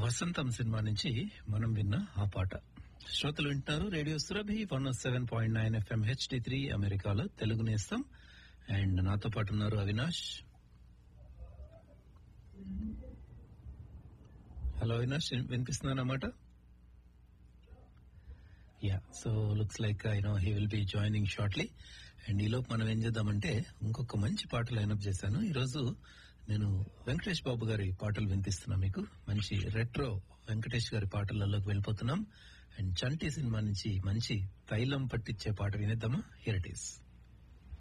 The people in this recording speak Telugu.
వసంతం సినిమా నుంచి మనం విన్న ఆ పాట శ్రోతలు వింటున్నారు radio Surabhi one seven point nine FM HD three అమెరికాలో తెలుగు నేస్తం అండ్ నాతో పాటు ఉన్నారు అవినాష్ హలో అవినాష్ వినిపిస్తున్నా అన్నమాట yeah so looks like I know he will be joining shortly and ఈలోపు మనం ఏం చేద్దామంటే ఇంకొక మంచి పాట లైనప్ చేశాను ఈరోజు నేను వెంకటేష్ బాబు గారి పాటలు వినిపిస్తున్నా మీకు మంచి రెట్రో వెంకటేష్ గారి పాటలలోకి వెళ్ళిపోతున్నాం అండ్ చంటి సినిమా నుంచి మంచి తైలం పట్టించే పాట వినేద్దామా హియర్ ఇట్ ఈస్